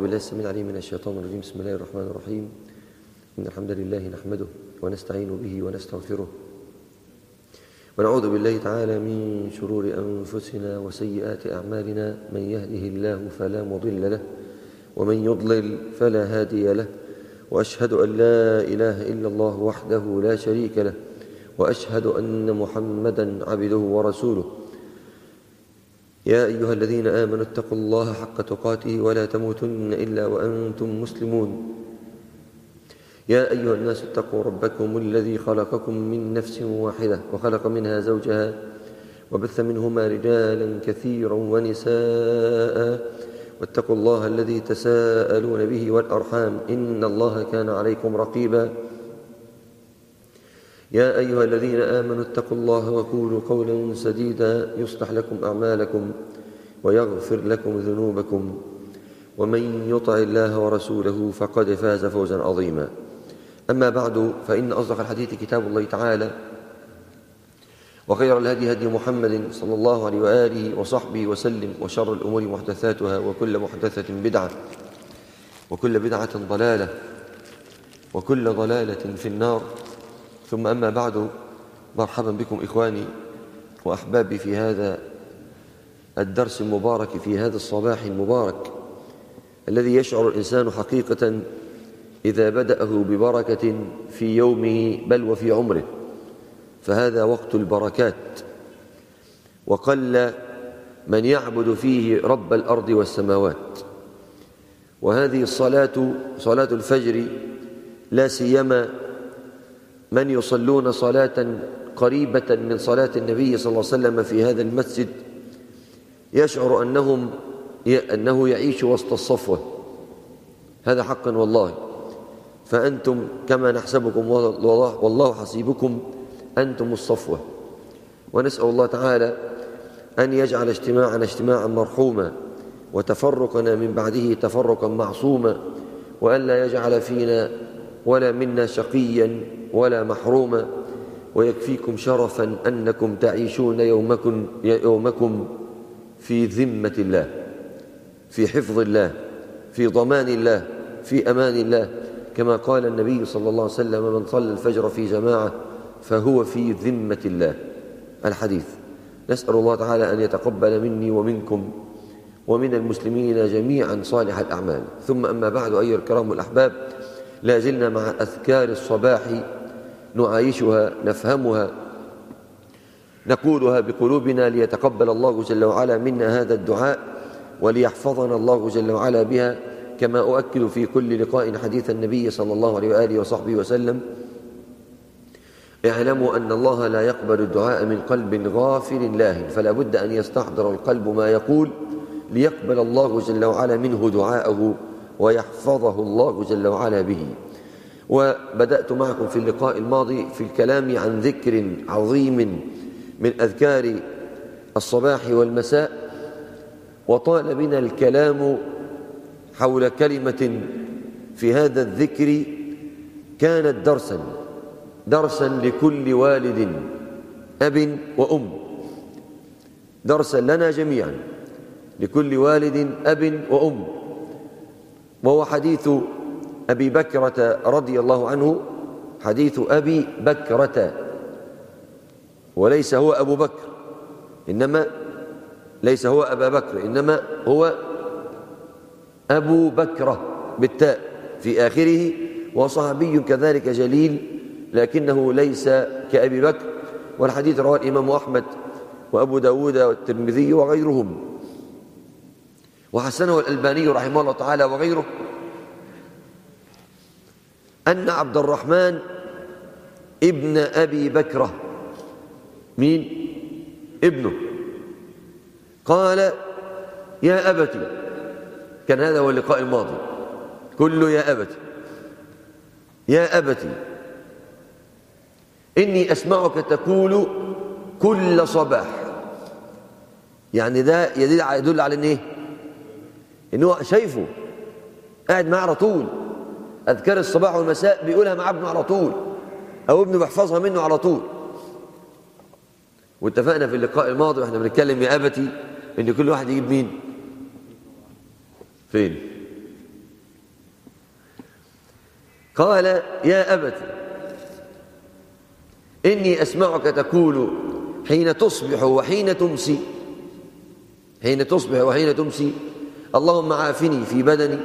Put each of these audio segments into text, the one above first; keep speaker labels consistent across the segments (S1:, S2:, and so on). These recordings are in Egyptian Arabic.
S1: بالله السميع العليم من الشيطان الرجيم بسم الله الرحمن الرحيم إن الحمد لله نحمده ونستعين به ونستغفره ونعوذ بالله تعالى من شرور أنفسنا وسيئات أعمالنا من يهده الله فلا مضل له ومن يضلل فلا هادي له وأشهد أن لا إله إلا الله وحده لا شريك له وأشهد أن محمدا عبده ورسوله يا أيها الذين آمنوا اتقوا الله حق تقاته ولا تموتن إلا وأنتم مسلمون يا أيها الناس اتقوا ربكم الذي خلقكم من نفس واحدة وخلق منها زوجها وبث منهما رجالا كثيرا ونساء واتقوا الله الذي تساءلون به والأرحام إن الله كان عليكم رقيبا يا أيها الذين آمنوا اتقوا الله وقولوا قولا سديدا يصلح لكم أعمالكم ويغفر لكم ذنوبكم ومن يطع الله ورسوله فقد فاز فوزا عظيما أما بعد فإن أصدق الحديث كتاب الله تعالى وخير الهدي هدي محمد صلى الله عليه وآله وصحبه وسلم وشر الأمور محدثاتها وكل محدثة بدعة وكل بدعة ضلالة وكل ضلالة في النار ثم أما بعد مرحبا بكم إخواني وأحبابي في هذا الدرس المبارك في هذا الصباح المبارك الذي يشعر الإنسان حقيقة إذا بدأه ببركة في يومه بل وفي عمره فهذا وقت البركات وقل من يعبد فيه رب الأرض والسماوات وهذه الصلاة صلاة الفجر لا سيما من يصلون صلاة قريبة من صلاة النبي صلى الله عليه وسلم في هذا المسجد يشعر أنهم أنه يعيش وسط الصفوة هذا حقا والله فأنتم كما نحسبكم والله حسيبكم أنتم الصفوة ونسأل الله تعالى أن يجعل اجتماعنا اجتماعا مرحوما وتفرقنا من بعده تفرقا معصوما وأن لا يجعل فينا ولا منا شقيا ولا محروما ويكفيكم شرفا أنكم تعيشون يومكم, يومكم في ذمة الله في حفظ الله في ضمان الله في أمان الله كما قال النبي صلى الله عليه وسلم من صلى الفجر في جماعة فهو في ذمة الله الحديث نسأل الله تعالى أن يتقبل مني ومنكم ومن المسلمين جميعا صالح الأعمال ثم أما بعد أيها الكرام الأحباب لا زلنا مع أذكار الصباح نعايشها نفهمها نقولها بقلوبنا ليتقبل الله جل وعلا منا هذا الدعاء وليحفظنا الله جل وعلا بها كما أؤكد في كل لقاء حديث النبي صلى الله عليه وآله وصحبه وسلم اعلموا أن الله لا يقبل الدعاء من قلب غافل لاهٍ فلا بد أن يستحضر القلب ما يقول ليقبل الله جل وعلا منه دعاءه ويحفظه الله جل وعلا به وبدأت معكم في اللقاء الماضي في الكلام عن ذكر عظيم من أذكار الصباح والمساء وطال بنا الكلام حول كلمة في هذا الذكر كانت درسا درسا لكل والد أب وأم درسا لنا جميعا لكل والد أب وأم وهو حديث أبي بكرة رضي الله عنه حديث أبي بكرة وليس هو أبو بكر إنما ليس هو أبا بكر إنما هو أبو بكرة بالتاء في آخره وصحابي كذلك جليل لكنه ليس كأبي بكر والحديث رواه الإمام أحمد وأبو داود والترمذي وغيرهم وحسنه الألباني رحمه الله تعالى وغيره أن عبد الرحمن ابن أبي بكرة مين؟ ابنه قال يا أبتي كان هذا هو اللقاء الماضي كله يا أبتي يا أبتي إني أسمعك تقول كل صباح يعني ده يدل يدل على إن إيه؟ إن هو شايفه قاعد معاه على طول أذكار الصباح والمساء بيقولها مع ابنه على طول أو ابنه بيحفظها منه على طول واتفقنا في اللقاء الماضي واحنا بنتكلم يا أبتي إن كل واحد يجيب مين؟ فين؟ قال يا أبت إني أسمعك تقول حين تصبح وحين تمسي حين تصبح وحين تمسي اللهم عافني في بدني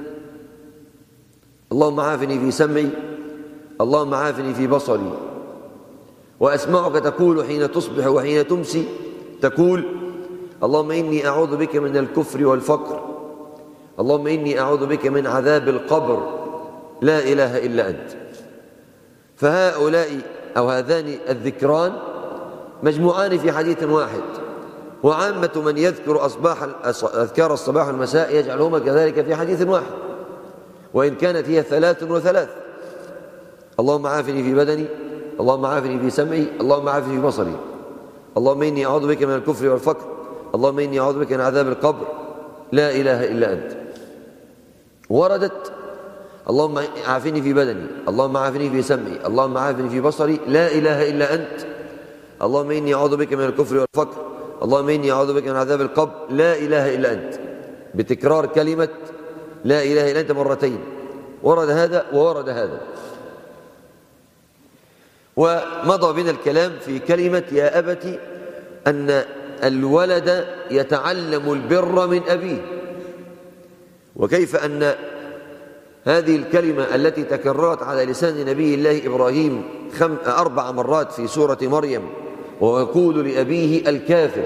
S1: اللهم عافني في سمعي اللهم عافني في بصري وأسمعك تقول حين تصبح وحين تمسي تقول اللهم إني أعوذ بك من الكفر والفقر اللهم إني أعوذ بك من عذاب القبر لا إله إلا أنت فهؤلاء أو هذان الذكران مجموعان في حديث واحد وعامة من يذكر أصباح أذكار الصباح والمساء يجعلهما كذلك في حديث واحد وإن كانت هي ثلاث وثلاث اللهم عافني في بدني اللهم عافني في سمعي اللهم عافني في بصري اللهم إني أعوذ بك من الكفر والفقر اللهم إني أعوذ بك من عذاب القبر لا إله إلا أنت وردت اللهم عافني في بدني اللهم عافني في سمعي اللهم عافني في بصري لا إله إلا أنت اللهم إني أعوذ بك من الكفر والفقر اللهم إني أعوذ بك من عذاب القبر لا إله إلا أنت بتكرار كلمة لا إله إلا أنت مرتين ورد هذا وورد هذا ومضى بنا الكلام في كلمة يا أبت أن الولد يتعلم البر من أبيه وكيف أن هذه الكلمة التي تكررت على لسان نبي الله إبراهيم خم أربع مرات في سورة مريم ويقول لأبيه الكافر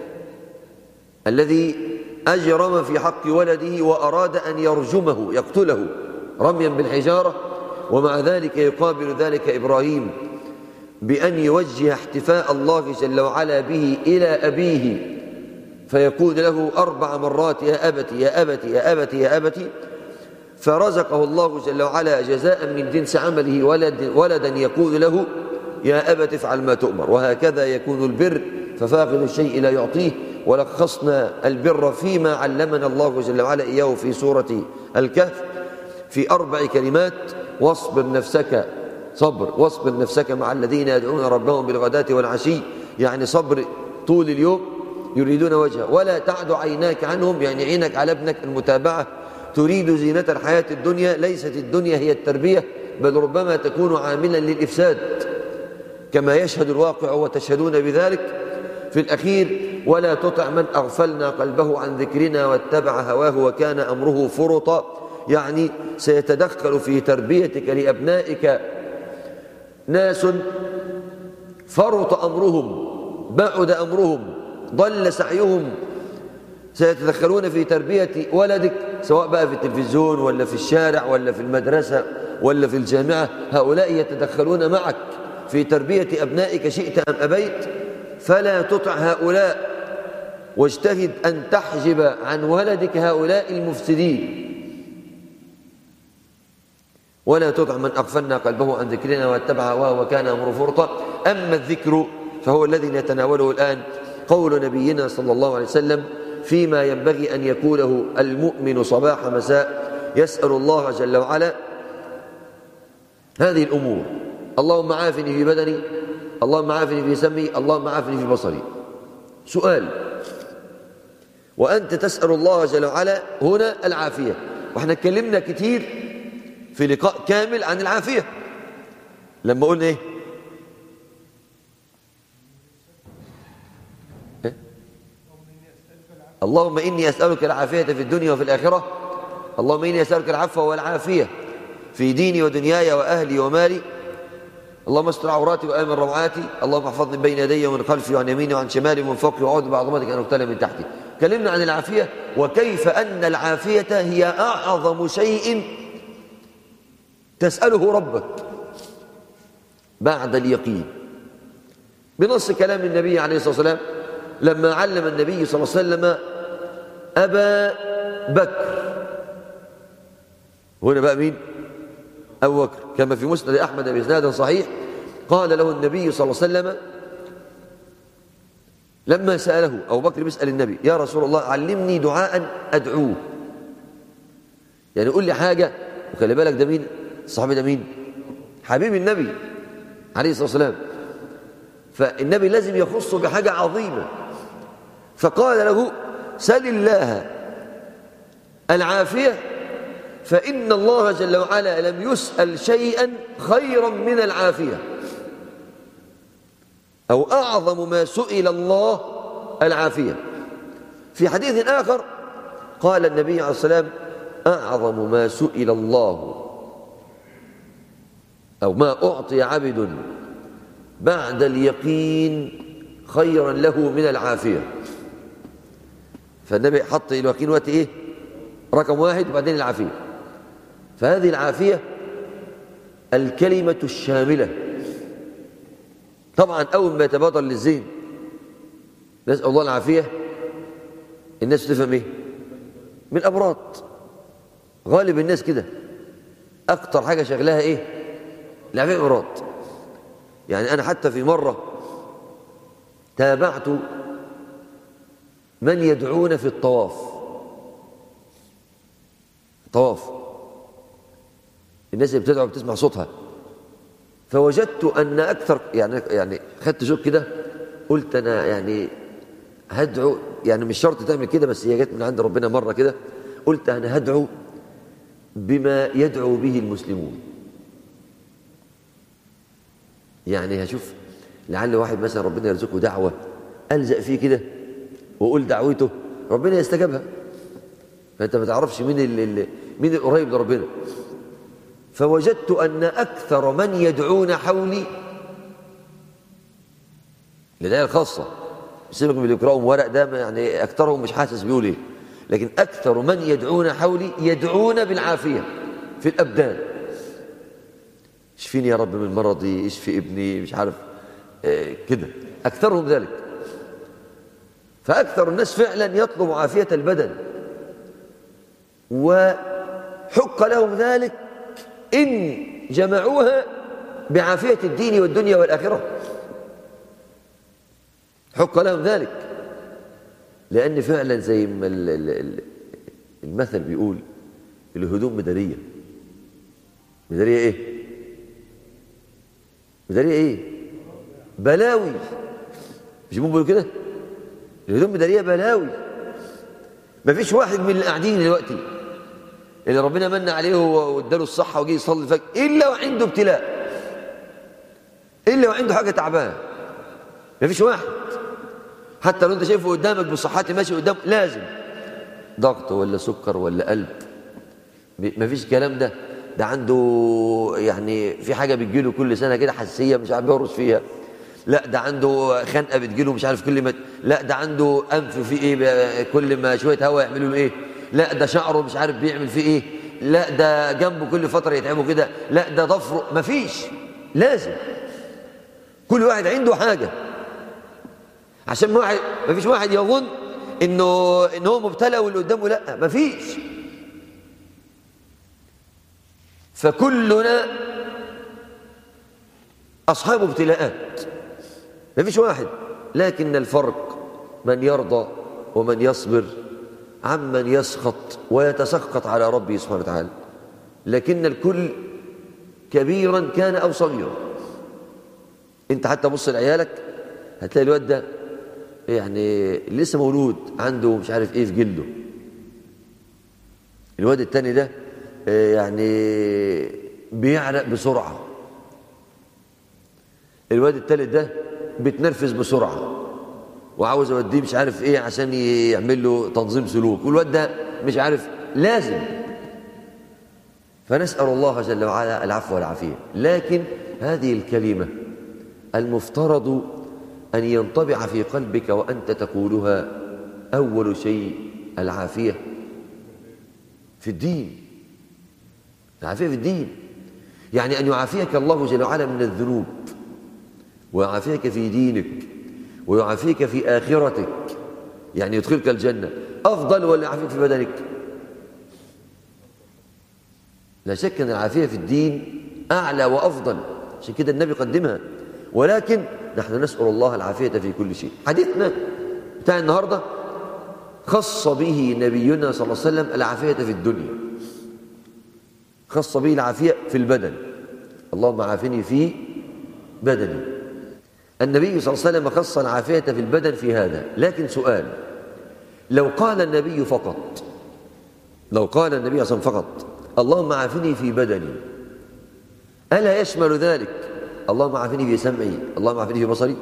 S1: الذي أجرم في حق ولده وأراد أن يرجمه يقتله رميا بالحجارة ومع ذلك يقابل ذلك إبراهيم بأن يوجه احتفاء الله جل وعلا به إلى أبيه فيقول له أربع مرات يا أبت يا أبت يا أبت يا أبت فرزقه الله جل وعلا جزاء من جنس عمله ولد ولدا يقول له يا أبت افعل ما تؤمر وهكذا يكون البر ففاقد الشيء لا يعطيه ولخصنا البر فيما علمنا الله جل وعلا إياه في سورة الكهف في أربع كلمات واصبر نفسك صبر واصبر نفسك مع الذين يدعون ربهم بالغداة والعشي يعني صبر طول اليوم يريدون وجهه ولا تعد عيناك عنهم يعني عينك على ابنك المتابعة تريد زينة الحياة الدنيا ليست الدنيا هي التربية بل ربما تكون عاملا للإفساد كما يشهد الواقع وتشهدون بذلك في الأخير ولا تطع من أغفلنا قلبه عن ذكرنا واتبع هواه وكان أمره فرطا يعني سيتدخل في تربيتك لأبنائك ناس فرط أمرهم بعد أمرهم ضل سعيهم سيتدخلون في تربية ولدك سواء بقى في التلفزيون ولا في الشارع ولا في المدرسة ولا في الجامعة هؤلاء يتدخلون معك في تربية أبنائك شئت أم أبيت فلا تطع هؤلاء واجتهد أن تحجب عن ولدك هؤلاء المفسدين ولا تطع من أغفلنا قلبه عن ذكرنا واتبع هواه وكان أمره فرطا أما الذكر فهو الذي نتناوله الآن قول نبينا صلى الله عليه وسلم فيما ينبغي أن يقوله المؤمن صباح مساء يسأل الله جل وعلا هذه الأمور اللهم عافني في بدني اللهم عافني في سمي اللهم عافني في بصري سؤال وأنت تسأل الله جل وعلا هنا العافية واحنا اتكلمنا كتير في لقاء كامل عن العافية لما قلنا ايه اللهم إني أسألك العافية في الدنيا وفي الآخرة اللهم إني أسألك العفو والعافية في ديني ودنياي وأهلي ومالي اللهم استر عوراتي وآمن روعاتي اللهم احفظني بين يدي ومن خلفي وعن يميني وعن شمالي ومن فوقي وأعوذ بعظمتك أن أبتلى من تحتي كلمنا عن العافية وكيف أن العافية هي أعظم شيء تسأله ربك بعد اليقين بنص كلام النبي عليه الصلاة والسلام لما علم النبي صلى الله عليه وسلم أبا بكر هنا بقى مين أبو بكر كما في مسند أحمد بإسناد صحيح قال له النبي صلى الله عليه وسلم لما سأله أبو بكر بيسأل النبي يا رسول الله علمني دعاء أدعوه يعني قول لي حاجة وخلي بالك ده مين الصحابي ده مين حبيب النبي عليه الصلاة والسلام فالنبي لازم يخصه بحاجة عظيمة فقال له سل الله العافية فإن الله جل وعلا لم يسأل شيئا خيرا من العافية أو أعظم ما سئل الله العافية في حديث آخر قال النبي عليه الصلاة والسلام أعظم ما سئل الله أو ما أعطي عبد بعد اليقين خيرا له من العافية فالنبي حط اليقين وقت إيه رقم واحد وبعدين العافية فهذه العافية الكلمة الشاملة طبعا أول ما يتبادر للذهن نسأل الله العافية الناس تفهم إيه من الأمراض غالب الناس كده أكتر حاجة شغلها إيه العافية أمراض يعني أنا حتى في مرة تابعت من يدعون في الطواف طواف الناس اللي بتدعو بتسمع صوتها فوجدت ان اكثر يعني يعني خدت شوك كده قلت انا يعني هدعو يعني مش شرط تعمل كده بس هي جت من عند ربنا مره كده قلت انا هدعو بما يدعو به المسلمون يعني هشوف لعل واحد مثلا ربنا يرزقه دعوه الزق فيه كده وقول دعوته ربنا يستجابها فانت ما تعرفش مين اللي مين القريب لربنا فوجدت ان اكثر من يدعون حولي الهدايه الخاصه سيبك من اللي يقراهم ورق ده يعني اكثرهم مش حاسس بيقول ايه لكن اكثر من يدعون حولي يدعون بالعافيه في الابدان اشفيني يا رب من مرضي اشفي ابني مش عارف اه كده اكثرهم ذلك فاكثر الناس فعلا يطلب عافيه البدن وحق لهم ذلك إن جمعوها بعافية الدين والدنيا والآخرة حق لهم ذلك لأن فعلا زي ما المثل بيقول الهدوم مدارية مدارية إيه؟ مدارية إيه؟ بلاوي مش بيقولوا كده؟ الهدوم مدارية بلاوي ما فيش واحد من اللي قاعدين دلوقتي اللي ربنا من عليه واداله الصحة وجي يصلي الفجر إلا وعنده ابتلاء إلا وعنده حاجة تعبان ما فيش واحد حتى لو أنت شايفه قدامك بصحتي ماشي قدام لازم ضغط ولا سكر ولا قلب ما فيش الكلام ده ده عنده يعني في حاجة بتجيله كل سنة كده حساسية مش عارف يهرس فيها لا ده عنده خنقة بتجيله مش عارف كل ما لا ده عنده أنف فيه إيه كل ما شوية هواء يعملوا له إيه لا ده شعره مش عارف بيعمل فيه ايه لا ده جنبه كل فتره يتعبه كده لا ده ضفره مفيش لازم كل واحد عنده حاجه عشان ما واحد مفيش واحد يظن انه ان هو مبتلى واللي قدامه لا مفيش فكلنا اصحاب ابتلاءات مفيش واحد لكن الفرق من يرضى ومن يصبر عمن يسخط ويتسخط على ربه سبحانه وتعالى لكن الكل كبيرا كان أو صغيرا انت حتى بص لعيالك هتلاقي الواد ده يعني لسه مولود عنده مش عارف ايه في جلده الواد التاني ده يعني بيعرق بسرعة الواد التالت ده بيتنرفز بسرعة وعاوز اوديه مش عارف ايه عشان يعمل له تنظيم سلوك والواد ده مش عارف لازم فنسأل الله جل وعلا العفو والعافية لكن هذه الكلمة المفترض أن ينطبع في قلبك وأنت تقولها أول شيء العافية في الدين العافية في الدين يعني أن يعافيك الله جل وعلا من الذنوب ويعافيك في دينك ويعافيك في آخرتك يعني يدخلك الجنة أفضل ولا يعافيك في بدنك لا شك أن العافية في الدين أعلى وأفضل عشان كده النبي قدمها ولكن نحن نسأل الله العافية في كل شيء حديثنا بتاع النهاردة خص به نبينا صلى الله عليه وسلم العافية في الدنيا خص به العافية في البدن اللهم عافني في بدني النبي صلى الله عليه وسلم خص العافية في البدن في هذا لكن سؤال لو قال النبي فقط لو قال النبي صلى الله عليه وسلم فقط اللهم عافني في بدني ألا يشمل ذلك اللهم عافني في سمعي اللهم عافني في بصري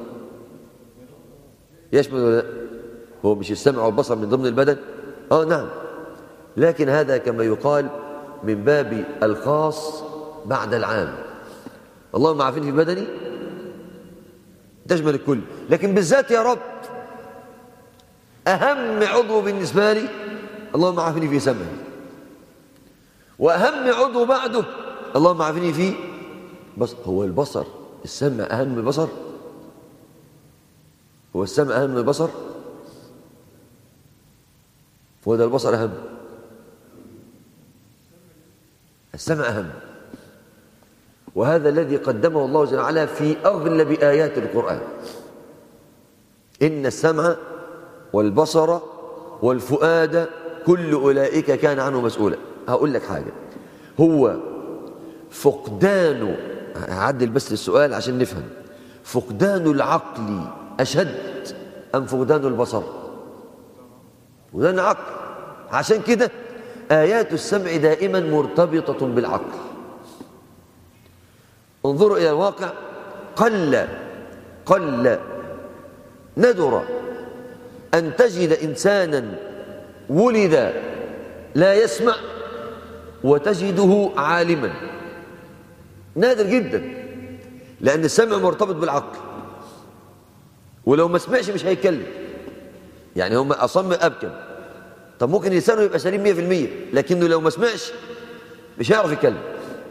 S1: يشمل ولا لا؟ هو مش السمع والبصر من ضمن البدن اه نعم لكن هذا كما يقال من باب الخاص بعد العام اللهم عافني في بدني تشمل الكل لكن بالذات يا رب أهم عضو بالنسبة لي اللهم عافني في سمعي وأهم عضو بعده اللهم عافني في بصر هو البصر السمع أهم من البصر هو السمع أهم من البصر هو ده البصر أهم السمع أهم وهذا الذي قدمه الله جل وعلا في أغلب آيات القرآن إن السمع والبصر والفؤاد كل أولئك كان عنه مسؤولا هقول لك حاجة هو فقدان هعدل بس السؤال عشان نفهم فقدان العقل أشد أم فقدان البصر فقدان العقل عشان كده آيات السمع دائما مرتبطة بالعقل انظروا إلى الواقع قل قل ندر أن تجد إنسانا ولد لا يسمع وتجده عالما نادر جدا لأن السمع مرتبط بالعقل ولو ما سمعش مش هيتكلم يعني هم أصم أبكم طب ممكن لسانه يبقى سليم 100% لكنه لو ما سمعش مش هيعرف يتكلم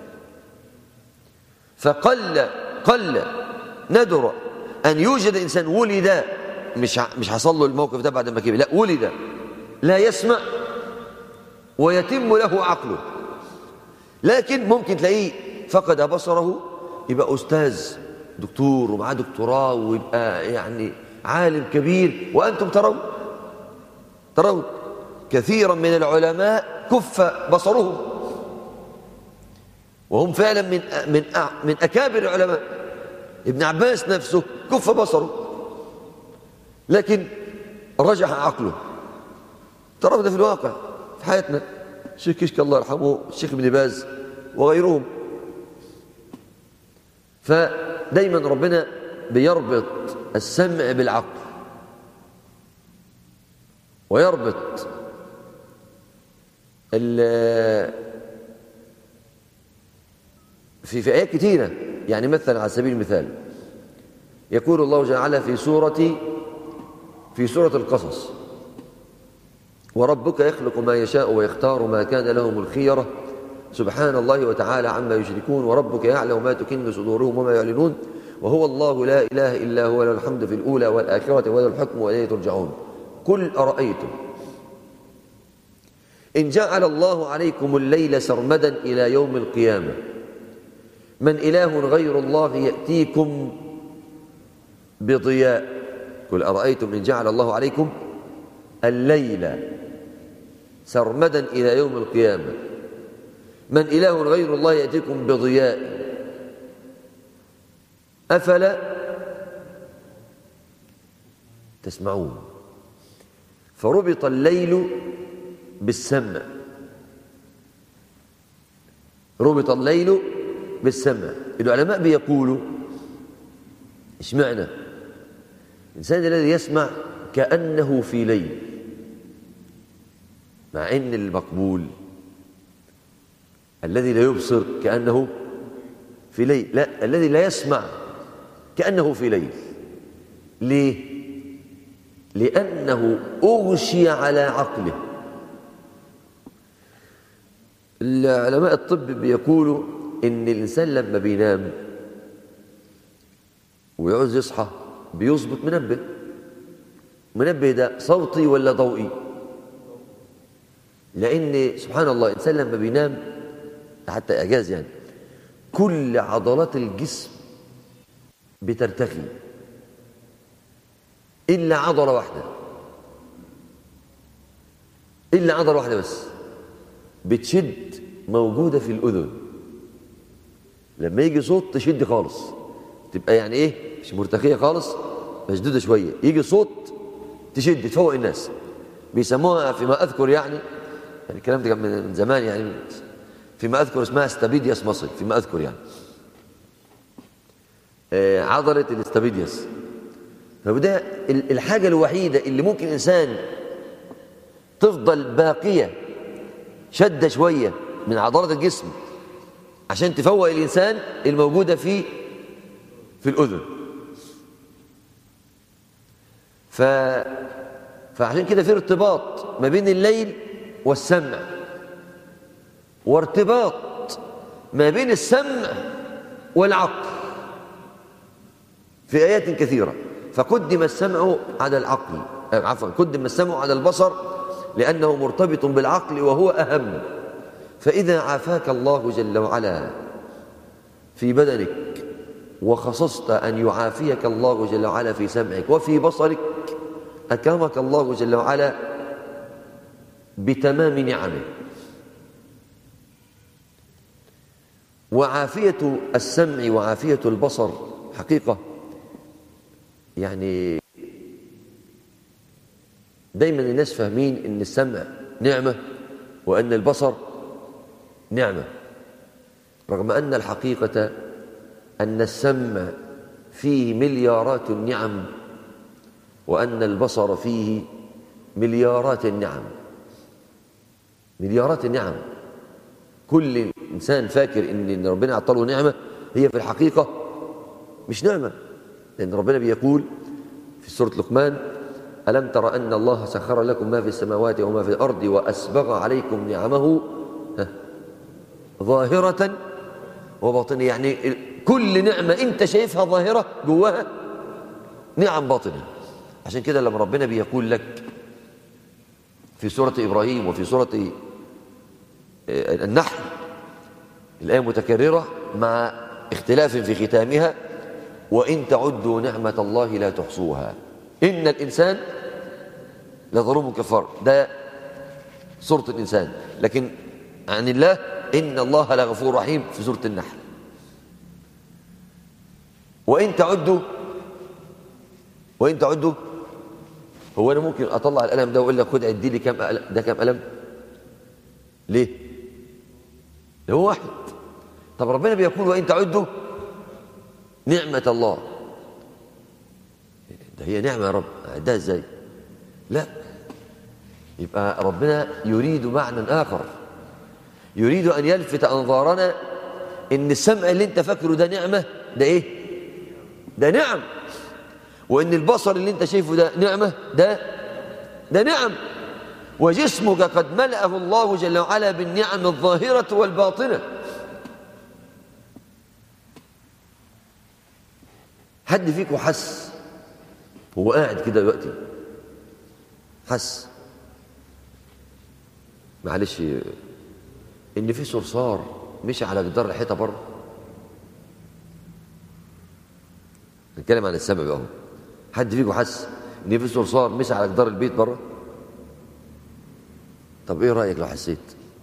S1: فقل قل ندر أن يوجد إنسان ولد مش مش حصل له الموقف ده بعد ما كبر لا ولد لا يسمع ويتم له عقله لكن ممكن تلاقيه فقد بصره يبقى أستاذ دكتور ومعاه دكتوراه ويبقى يعني عالم كبير وأنتم ترون ترون كثيرا من العلماء كف بصرهم وهم فعلا من من من اكابر العلماء ابن عباس نفسه كف بصره لكن رجح عقله ترى ده في الواقع في حياتنا الشيخ كشك الله يرحمه الشيخ ابن باز وغيرهم فدايما ربنا بيربط السمع بالعقل ويربط في في آيات كثيرة يعني مثلا على سبيل المثال يقول الله جل وعلا في سورة في سورة القصص وربك يخلق ما يشاء ويختار ما كان لهم الخيرة سبحان الله وتعالى عما يشركون وربك يعلم ما تكن صدورهم وما يعلنون وهو الله لا إله إلا هو له الحمد في الأولى والآخرة وله الحكم وإليه ترجعون قل أرأيتم إن جعل الله عليكم الليل سرمدا إلى يوم القيامة من إله غير الله يأتيكم بضياء قل أرأيتم إن جعل الله عليكم الليل سرمدا إلى يوم القيامة من إله غير الله يأتيكم بضياء أفلا تسمعون فربط الليل بالسمع ربط الليل بالسمع العلماء بيقولوا ايش معنى الإنسان الذي يسمع كأنه في ليل مع أن المقبول الذي لا يبصر كأنه في ليل لا الذي لا يسمع كأنه في ليل ليه؟ لأنه أغشي على عقله العلماء الطب بيقولوا إن الإنسان لما بينام ويعوز يصحى بيظبط منبه منبه ده صوتي ولا ضوئي لأن سبحان الله الإنسان لما بينام حتى إعجاز يعني كل عضلات الجسم بترتخي إلا عضلة واحدة إلا عضلة واحدة بس بتشد موجودة في الأذن لما يجي صوت تشد خالص تبقى يعني إيه مش مرتخية خالص مشدودة شوية يجي صوت تشد تفوق الناس بيسموها فيما أذكر يعني يعني الكلام ده كان من زمان يعني فيما أذكر اسمها استابيدياس مصل فيما أذكر يعني آه، عضلة الاستابيدياس فده الحاجة الوحيدة اللي ممكن إنسان تفضل باقية شدة شوية من عضلات الجسم عشان تفوق الإنسان الموجودة في في الأذن ف فعشان كده في ارتباط ما بين الليل والسمع وارتباط ما بين السمع والعقل في آيات كثيرة فقدم السمع على العقل عفوا قدم السمع على البصر لأنه مرتبط بالعقل وهو أهم فإذا عافاك الله جل وعلا في بدنك وخصصت أن يعافيك الله جل وعلا في سمعك وفي بصرك أكرمك الله جل وعلا بتمام نعمه وعافية السمع وعافية البصر حقيقة يعني دايما الناس فاهمين ان السمع نعمة وأن البصر نعمة رغم أن الحقيقة أن السمع فيه مليارات النعم وأن البصر فيه مليارات النعم مليارات النعم كل إنسان فاكر إن ربنا أعطاه نعمة هي في الحقيقة مش نعمة لأن ربنا بيقول في سورة لقمان ألم تر أن الله سخر لكم ما في السماوات وما في الأرض وأسبغ عليكم نعمه ظاهرة وباطنة يعني كل نعمة أنت شايفها ظاهرة جواها نعم باطنة عشان كده لما ربنا بيقول لك في سورة إبراهيم وفي سورة النحل الآية متكررة مع اختلاف في ختامها وإن تعدوا نعمة الله لا تحصوها إن الإنسان لظلوم كفار ده سورة الإنسان لكن عن الله إن الله لغفور رحيم في سورة النحل وإن تعدوا وإن تعدوا هو أنا ممكن أطلع القلم ده وأقول لك خد عدي لي كام ده كام قلم ليه هو واحد طب ربنا بيقول وإن تعدوا نعمة الله ده هي نعمة يا رب ده ازاي لا يبقى ربنا يريد معنى آخر يريد أن يلفت أنظارنا إن السمع اللي أنت فاكره ده نعمة ده إيه ده نعم وإن البصر اللي أنت شايفه ده نعمة ده ده نعم وجسمك قد ملأه الله جل وعلا بالنعم الظاهرة والباطنة حد فيكم حس هو قاعد كده دلوقتي حس معلش ان في صرصار مشي على جدار الحيطه بره نتكلم عن السبب اهو حد فيكم حس ان في صرصار مشي على جدار البيت بره طب ايه رايك لو حسيت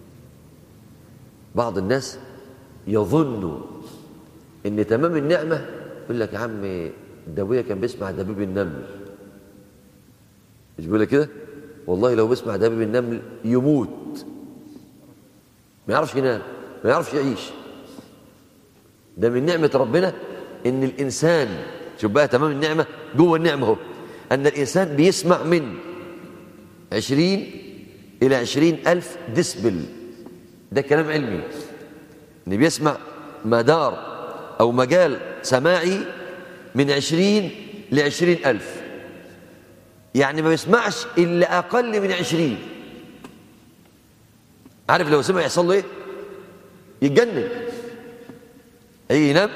S1: بعض الناس يظن ان تمام النعمه يقول لك يا عم ده ابويا كان بيسمع دبيب النمل مش بيقول لك كده والله لو بيسمع دبيب النمل يموت ما يعرفش ينام ما يعرفش يعيش ده من نعمة ربنا ان الانسان شوف بقى تمام النعمة جوه النعمة اهو ان الانسان بيسمع من عشرين الى عشرين الف ديسبل ده كلام علمي ان بيسمع مدار او مجال سماعي من عشرين لعشرين ألف يعني ما بيسمعش إلا أقل من عشرين عارف لو سمع يحصل له إيه يتجنن أي ينام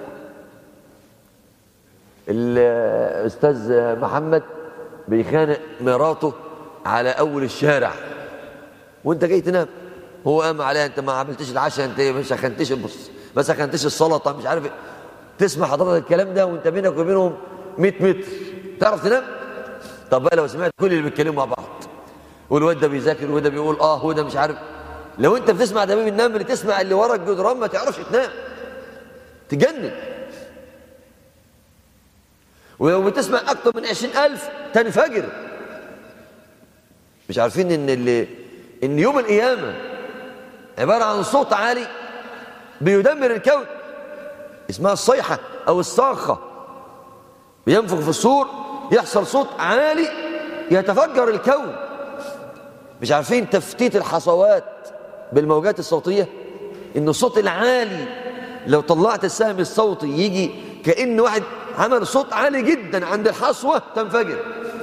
S1: الأستاذ محمد بيخانق مراته على أول الشارع وأنت جاي تنام هو قام عليها أنت ما عملتش العشاء أنت ما سخنتش البص ما سخنتش السلطة مش عارف إيه تسمع حضرتك الكلام ده وانت بينك وبينهم 100 متر تعرف تنام طب بقى لو سمعت كل اللي بيتكلموا مع بعض والواد ده بيذاكر وده بيقول اه وده مش عارف لو انت بتسمع دبيب النمل تسمع اللي ورا الجدران ما تعرفش تنام تجنن ولو بتسمع اكتر من عشرين ألف تنفجر مش عارفين ان اللي ان يوم القيامه عبارة عن صوت عالي بيدمر الكون اسمها الصيحة أو الصاخة بينفخ في الصور يحصل صوت عالي يتفجر الكون مش عارفين تفتيت الحصوات بالموجات الصوتية إن الصوت العالي لو طلعت السهم الصوتي يجي كأن واحد عمل صوت عالي جدا عند الحصوة تنفجر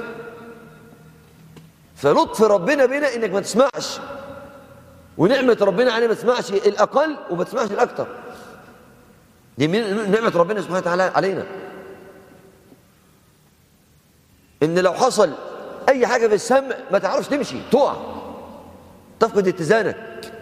S1: فلطف ربنا بنا إنك ما تسمعش ونعمة ربنا علينا ما تسمعش الأقل وما تسمعش الأكثر دي من نعمة ربنا سبحانه وتعالى علينا إن لو حصل أي حاجة في السمع ما تعرفش تمشي تقع تفقد اتزانك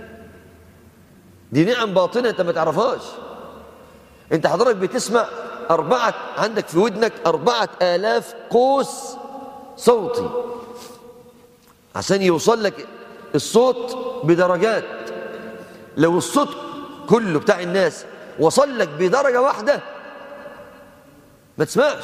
S1: دي نعم باطنة أنت ما تعرفهاش أنت حضرتك بتسمع أربعة عندك في ودنك أربعة آلاف قوس صوتي عشان يوصل لك الصوت بدرجات لو الصوت كله بتاع الناس وصل لك بدرجة واحدة ما تسمعش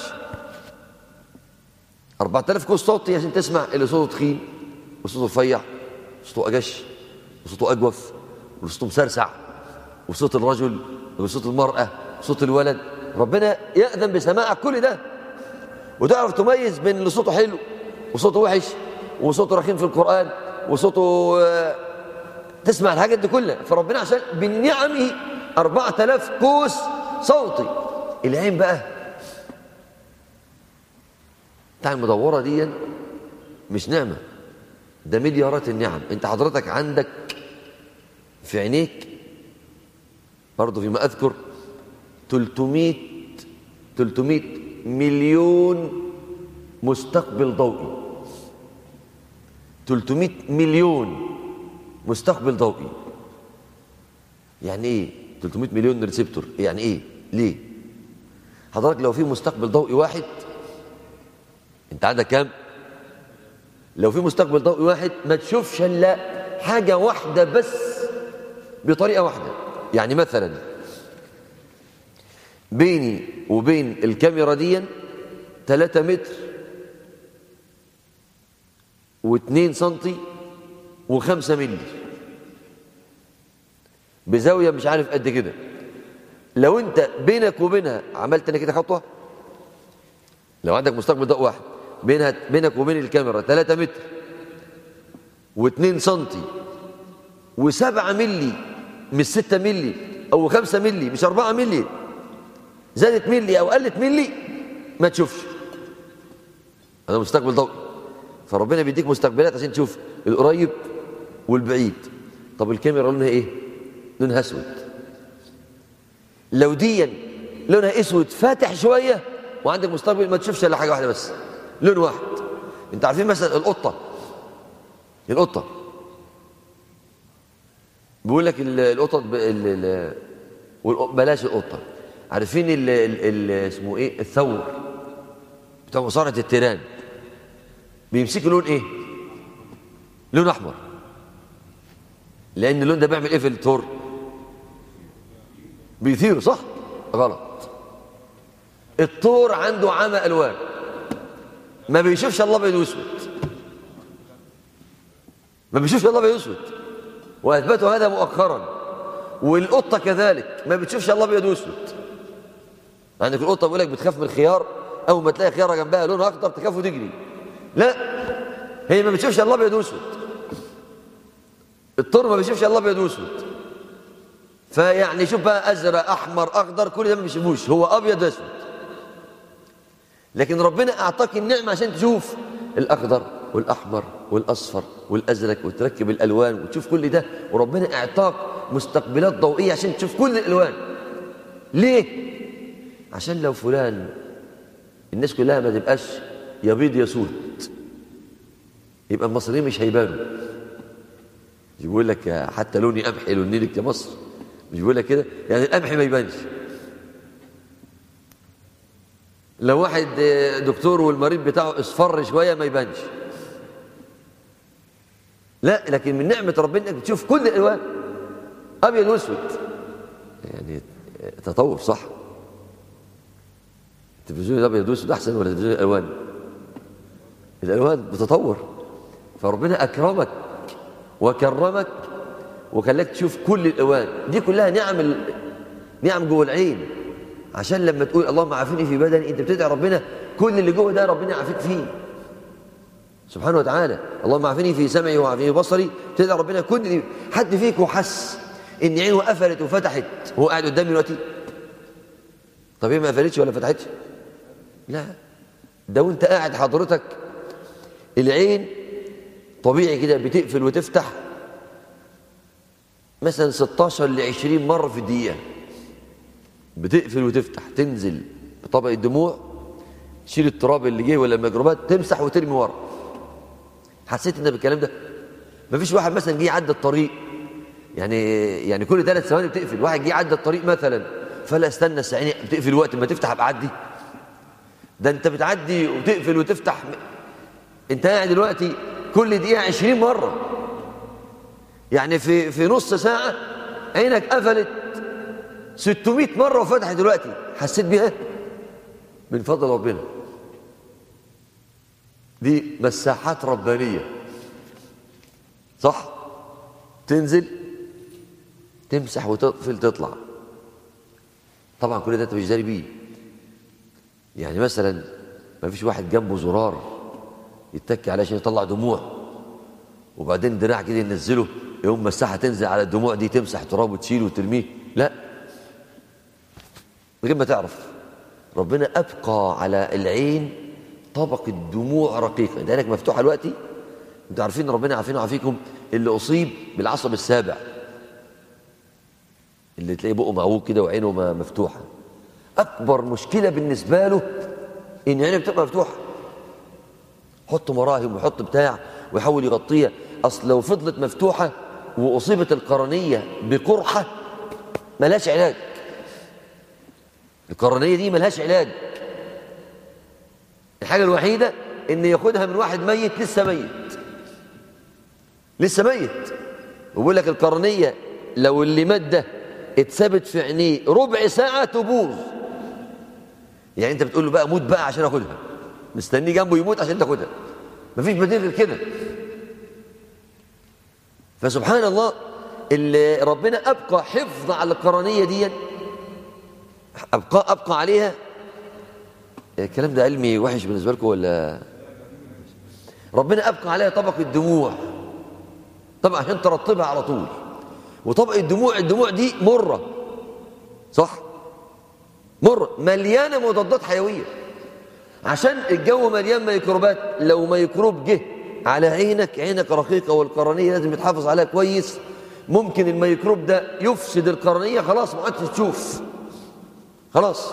S1: 4000 قوس صوتي عشان تسمع اللي صوته تخين وصوته رفيع وصوته أجش وصوته أجوف وصوته مسرسع وصوت الرجل وصوت المرأة وصوت الولد ربنا يأذن بسماعك كل ده وتعرف تميز بين اللي صوته حلو وصوته وحش وصوته رخيم في القرآن وصوته تسمع الحاجات دي كلها فربنا عشان بنعمه أربعة آلاف قوس صوتي العين بقى بتاع المدورة دي مش نعمة ده مليارات النعم انت حضرتك عندك في عينيك برضه فيما أذكر 300 300 مليون مستقبل ضوئي 300 مليون مستقبل ضوئي يعني ايه 300 مليون ريسبتور يعني ايه ليه حضرتك لو في مستقبل ضوئي واحد انت عندك كام لو في مستقبل ضوئي واحد ما تشوفش الا حاجه واحده بس بطريقه واحده يعني مثلا بيني وبين الكاميرا دي 3 متر و2 سنتي و5 ملي بزاويه مش عارف قد كده لو انت بينك وبينها عملت انا كده خطوه لو عندك مستقبل ضوء واحد بينها بينك وبين الكاميرا 3 متر و2 سنتي و7 ملي مش 6 ملي او 5 ملي مش 4 ملي زادت ملي او قلت ملي ما تشوفش هذا مستقبل ضوئي فربنا بيديك مستقبلات عشان تشوف القريب والبعيد طب الكاميرا لونها ايه لونها اسود لو دي لونها اسود فاتح شويه وعندك مستقبل ما تشوفش الا حاجه واحده بس لون واحد انت عارفين مثلا القطه القطه بيقول لك القطط ب... ال... ال... بلاش القطه عارفين ال... ال... اسمه ايه الثور بتاع مصارعه التيران بيمسكوا لون ايه لون احمر لان اللون ده بيعمل ايه في الثور بيثيره صح غلط الطور عنده عمى الوان ما بيشوفش الله ابيض واسود ما بيشوفش الله ابيض واسود واثبتوا هذا مؤخرا والقطه كذلك ما بتشوفش الله ابيض واسود عندك القطه بيقول لك بتخاف من الخيار اول ما تلاقي خياره جنبها لونها اخضر تخاف وتجري لا هي ما بتشوفش الله ابيض واسود الطور ما بيشوفش الله ابيض واسود فيعني شوف بقى ازرق احمر اخضر كل ده ما بيشوفوش هو ابيض واسود لكن ربنا اعطاك النعمه عشان تشوف الاخضر والاحمر والاصفر والازرق وتركب الالوان وتشوف كل ده وربنا اعطاك مستقبلات ضوئيه عشان تشوف كل الالوان ليه عشان لو فلان الناس كلها ما تبقاش يبيض يسود يبقى المصريين مش هيبانوا يقول لك حتى لوني قمحي لوني لك يا مصر مش بيقول لك كده يعني القمح ما يبانش لو واحد دكتور والمريض بتاعه اصفر شويه ما يبانش لا لكن من نعمه ربنا انك بتشوف كل الالوان ابيض واسود يعني تطور صح التلفزيون الابيض واسود احسن ولا التلفزيون الالوان الالوان بتطور فربنا اكرمك وكرمك وخلاك تشوف كل الالوان دي كلها نعم ال... نعم جوه العين عشان لما تقول اللهم عافيني في بدني انت بتدعي ربنا كل اللي جوه ده ربنا يعافيك فيه سبحانه وتعالى اللهم عافيني في سمعي وعافيني في بصري تدعي ربنا كل دي حد فيكم حس ان عينه قفلت وفتحت وهو قاعد قدامي دلوقتي طب هي ما قفلتش ولا فتحتش لا ده وانت قاعد حضرتك العين طبيعي كده بتقفل وتفتح مثلا 16 ل 20 مرة في الدقيقة بتقفل وتفتح تنزل بطبق الدموع تشيل التراب اللي جه ولا الميكروبات تمسح وترمي ورا حسيت انت بالكلام ده مفيش واحد مثلا جه يعدي الطريق يعني يعني كل ثلاث ثواني بتقفل واحد جه يعدي الطريق مثلا فلا استنى عيني بتقفل وقت ما تفتح ابقى عدي ده انت بتعدي وتقفل وتفتح انت قاعد دلوقتي كل دقيقة 20 مرة يعني في في نص ساعة عينك قفلت 600 مرة وفتحت دلوقتي حسيت بيها من فضل ربنا دي مساحات ربانية صح تنزل تمسح وتقفل تطلع طبعا كل ده انت مش داري بيه يعني مثلا ما فيش واحد جنبه زرار يتكي عليه عشان يطلع دموع وبعدين دراع كده ينزله يقوم مساحه تنزل على الدموع دي تمسح تراب وتشيله وترميه لا من غير ما تعرف ربنا ابقى على العين طبقه دموع رقيقه انت عينك مفتوحه دلوقتي انتوا عارفين ربنا عارفين وعافيكم اللي اصيب بالعصب السابع اللي تلاقيه بقه معوج كده وعينه مفتوحه اكبر مشكله بالنسبه له ان عينه بتبقى مفتوحه حط مراهم ويحط بتاع ويحاول يغطيها اصل لو فضلت مفتوحه واصيبت القرنيه بقرحه ملهاش علاج القرنيه دي ملهاش علاج الحاجه الوحيده ان ياخدها من واحد ميت لسه ميت لسه ميت ويقول لك القرنيه لو اللي مات ده اتثبت في عينيه ربع ساعه تبوظ يعني انت بتقول له بقى موت بقى عشان اخدها مستنيه جنبه يموت عشان تاخدها مفيش بديل غير كده فسبحان الله اللي ربنا ابقى حفظ على القرنيه دي ابقى ابقى عليها الكلام ده علمي وحش بالنسبه لكم ولا ربنا ابقى عليها طبق الدموع طبعا عشان ترطبها على طول وطبق الدموع الدموع دي مره صح مر مليانه مضادات حيويه عشان الجو مليان ميكروبات لو ميكروب جه على عينك عينك رقيقه والقرنيه لازم يتحافظ عليها كويس ممكن الميكروب ده يفسد القرنيه خلاص ما عادش تشوف خلاص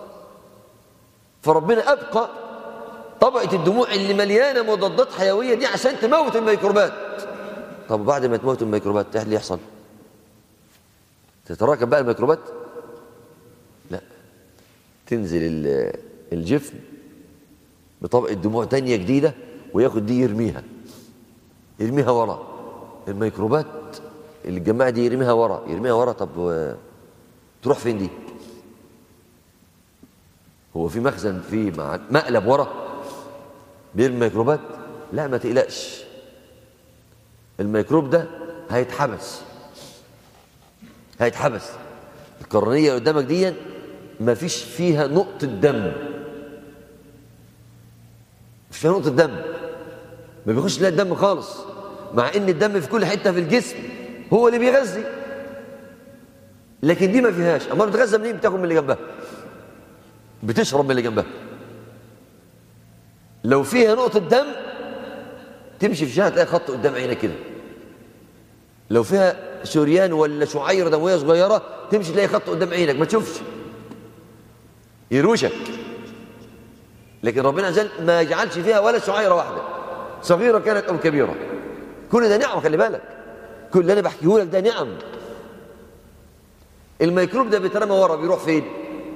S1: فربنا ابقى طبقه الدموع اللي مليانه مضادات حيويه دي عشان تموت الميكروبات طب بعد ما تموت الميكروبات ايه اللي يحصل تتراكم بقى الميكروبات لا تنزل الجفن بطبقة دموع تانية جديدة وياخد دي يرميها يرميها ورا الميكروبات اللي الجماعة دي يرميها ورا يرميها ورا طب تروح فين دي هو في مخزن في مقلب ورا بيرمي ميكروبات لا ما تقلقش الميكروب ده هيتحبس هيتحبس القرنية اللي قدامك دي ما فيش فيها نقطة دم مش فيها نقطة دم ما بيخش لها الدم خالص مع ان الدم في كل حتة في الجسم هو اللي بيغذي لكن دي ما فيهاش امال بتغذى منين بتاكل من اللي جنبها بتشرب من اللي جنبها لو فيها نقطة دم تمشي في شارع تلاقي خط قدام عينك كده لو فيها شريان ولا شعيرة دموية صغيرة تمشي تلاقي خط قدام عينك ما تشوفش يروشك لكن ربنا عز وجل ما يجعلش فيها ولا شعيرة واحدة صغيرة كانت أو كبيرة كل ده نعم خلي بالك كل اللي أنا بحكيه لك ده نعم الميكروب ده بيترمى ورا بيروح فين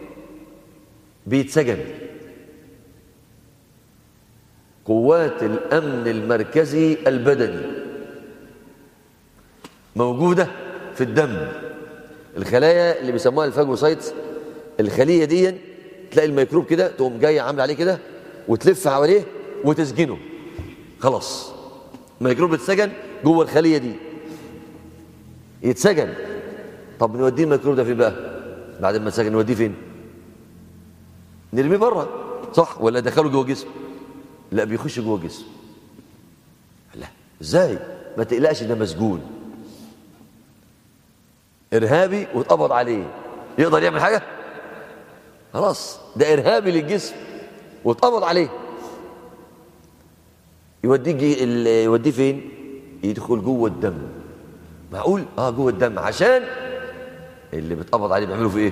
S1: بيتسجن قوات الأمن المركزي البدني موجودة في الدم الخلايا اللي بيسموها الفاجوسايتس الخلية دي تلاقي الميكروب كده تقوم جاية عاملة عليه كده وتلف حواليه وتسجنه خلاص الميكروب اتسجن جوه الخلية دي يتسجن طب نوديه الميكروب ده فين بقى بعد ما اتسجن نوديه فين نرميه بره صح ولا دخله جوه جسمه لا بيخش جوه جسمه لا ازاي ما تقلقش ده مسجون ارهابي واتقبض عليه يقدر يعمل حاجه خلاص ده ارهابي للجسم واتقبض عليه يوديه يوديه فين يدخل جوه الدم معقول اه جوه الدم عشان اللي بيتقبض عليه بيعملوا في ايه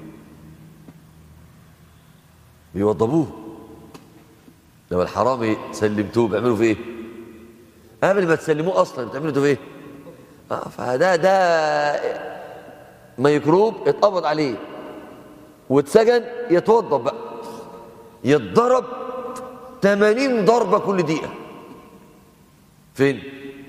S1: بيوضبوه لو الحرامي سلمتوه بيعملوا في ايه قبل ما تسلموه اصلا بتعملوا في ايه اه فده ده ميكروب اتقبض عليه واتسجن يتوضب بقى يتضرب 80 ضربه كل دقيقه فين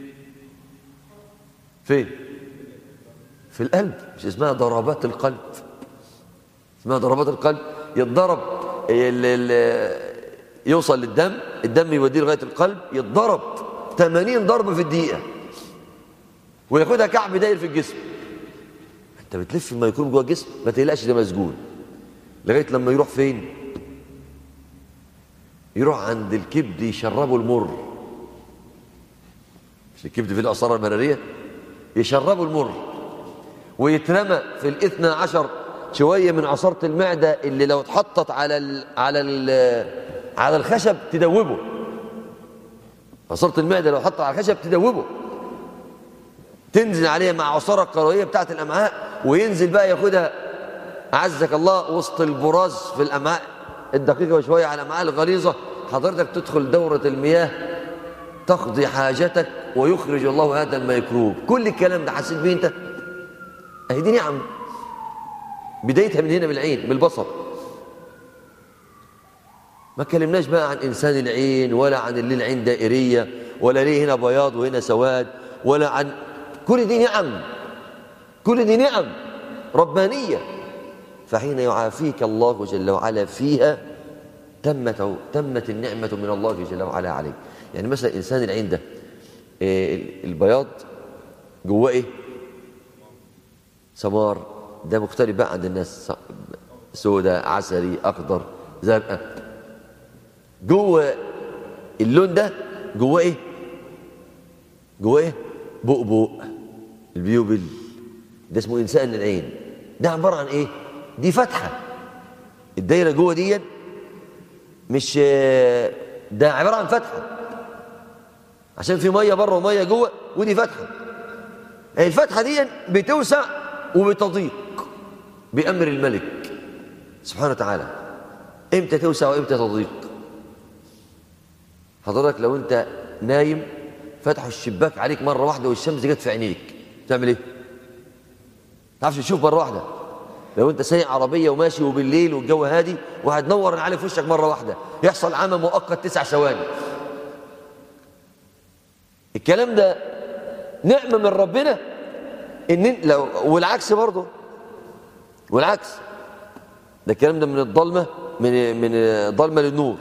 S1: فين في القلب مش اسمها ضربات القلب اسمها ضربات القلب يتضرب ال ال يوصل للدم الدم يوديه لغايه القلب يتضرب 80 ضربه في الدقيقه وياخدها كعب داير في الجسم انت بتلف الميكروب جوه الجسم ما تقلقش ده مسجون لغايه لما يروح فين يروح عند الكبد يشربه المر مش الكبد فيه العصاره المراريه يشربوا المر ويترمى في الاثنى عشر شويه من عصاره المعده اللي لو اتحطت على ال على ال على الخشب تدوبه عصاره المعده لو اتحطت على الخشب تدوبه تنزل عليها مع عصاره الكرويه بتاعه الامعاء وينزل بقى ياخدها عزك الله وسط البراز في الامعاء الدقيقه وشويه على الامعاء الغليظه حضرتك تدخل دوره المياه تقضي حاجتك ويخرج الله هذا الميكروب كل الكلام ده حسيت بيه انت اهي دي نعم بدايتها من هنا بالعين بالبصر ما كلمناش بقى عن انسان العين ولا عن اللي العين دائريه ولا ليه هنا بياض وهنا سواد ولا عن كل دي نعم كل دي نعم ربانيه فحين يعافيك الله جل وعلا فيها تمت تمت النعمه من الله جل وعلا عليك يعني مثلا انسان العين ده إيه البياض جواه ايه سمار ده مختلف بقى عند الناس سوداء عسلي اخضر زرقاء جوه اللون ده جواه ايه جواه ايه بؤبؤ البيوبل ده اسمه انسان العين ده عباره عن ايه دي فتحه الدايره جوه دي مش ده عباره عن فتحه عشان في ميه بره وميه جوه ودي فتحه الفتحه دي بتوسع وبتضيق بامر الملك سبحانه وتعالى امتى توسع وامتى تضيق حضرتك لو انت نايم فتحوا الشباك عليك مره واحده والشمس جت في عينيك تعمل ايه تعرفش تشوف مره واحده لو انت سايق عربيه وماشي وبالليل والجو هادي وهتنور عليه في وشك مره واحده يحصل عمى مؤقت تسع ثواني الكلام ده نعمه من ربنا ان لو والعكس برضه والعكس ده الكلام ده من الضلمه من من الضلمه للنور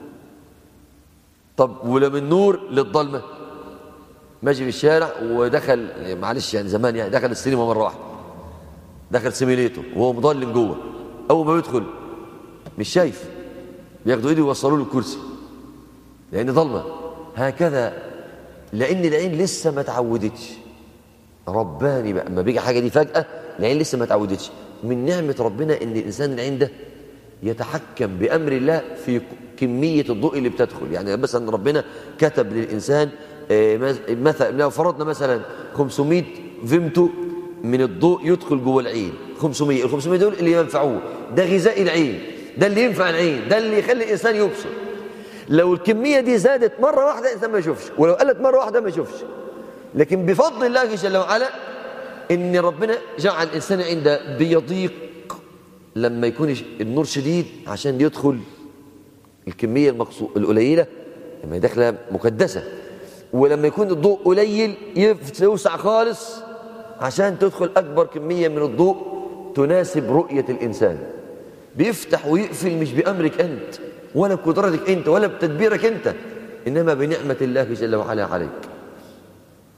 S1: طب ولا من النور للضلمه ماشي في الشارع ودخل معلش يعني زمان يعني دخل السينما مره واحده دخل سيميليتور وهو مضلم جوه اول ما يدخل مش شايف بياخدوا ايده ويوصلوا له الكرسي لان ضلمه هكذا لان العين لسه ما اتعودتش رباني بقى اما بيجي حاجه دي فجاه العين لسه ما اتعودتش من نعمه ربنا ان الانسان العين ده يتحكم بامر الله في كميه الضوء اللي بتدخل يعني مثلا ربنا كتب للانسان مثلا لو فرضنا مثلا 500 فيمتو من الضوء يدخل جوه العين 500 ال 500 دول اللي ينفعوه ده غذاء العين ده اللي ينفع العين ده اللي يخلي الانسان يبصر لو الكميه دي زادت مره واحده الانسان ما يشوفش ولو قلت مره واحده ما يشوفش لكن بفضل الله جل وعلا ان ربنا جعل الانسان عنده بيضيق لما يكون النور شديد عشان يدخل الكميه المقصود القليله لما داخله مكدسه ولما يكون الضوء قليل يوسع خالص عشان تدخل اكبر كميه من الضوء تناسب رؤيه الانسان بيفتح ويقفل مش بامرك انت ولا بقدرتك انت ولا بتدبيرك انت انما بنعمه الله جل وعلا عليك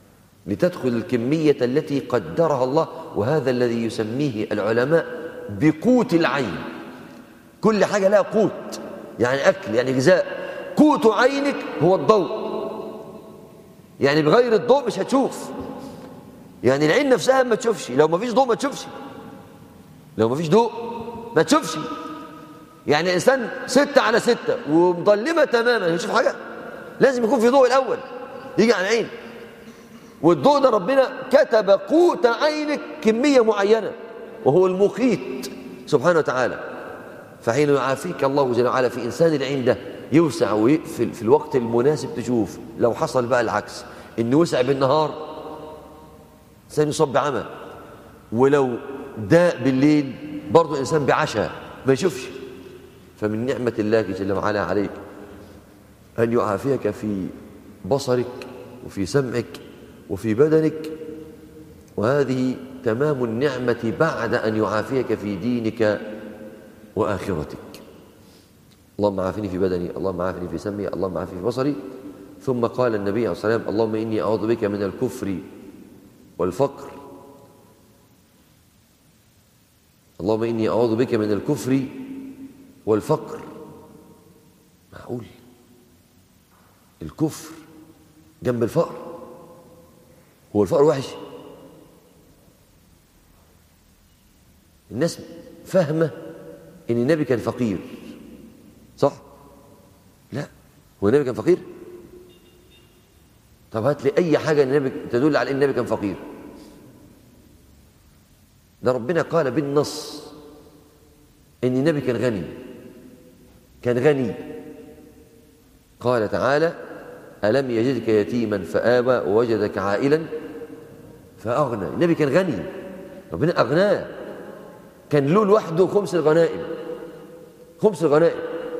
S1: لتدخل الكمية التي قدرها الله وهذا الذي يسميه العلماء بقوت العين كل حاجة لها قوت يعني أكل يعني غذاء قوت عينك هو الضوء يعني بغير الضوء مش هتشوف يعني العين نفسها ما تشوفش لو ما فيش ضوء ما تشوفش لو ما فيش ضوء ما تشوفش يعني الإنسان ستة على ستة ومظلمة تماما يشوف حاجة لازم يكون في ضوء الأول يجي على العين والضوء ده ربنا كتب قوت عينك كمية معينة وهو المقيت سبحانه وتعالى فحين يعافيك الله جل وعلا في إنسان العين ده يوسع ويقفل في الوقت المناسب تشوف لو حصل بقى العكس إن وسع بالنهار إنسان يصاب بعمى ولو داء بالليل برضه إنسان بعشاء ما يشوفش فمن نعمة الله جل وعلا عليك أن يعافيك في بصرك وفي سمعك وفي بدنك وهذه تمام النعمة بعد أن يعافيك في دينك وآخرتك اللهم عافني في بدني اللهم عافني في سمعي اللهم عافني في بصري ثم قال النبي عليه الصلاة والسلام اللهم إني أعوذ بك من الكفر والفقر اللهم إني أعوذ بك من الكفر والفقر معقول الكفر جنب الفقر هو الفقر وحش الناس فاهمة إن النبي كان فقير صح؟ لا هو النبي كان فقير؟ طب هات لي أي حاجة النبي تدل على أن النبي كان فقير ده ربنا قال بالنص ان النبي كان غني كان غني قال تعالى ألم يجدك يتيما فآوى ووجدك عائلا فأغنى النبي كان غني ربنا أغناه كان له لوحده خمس الغنائم خمس الغنائم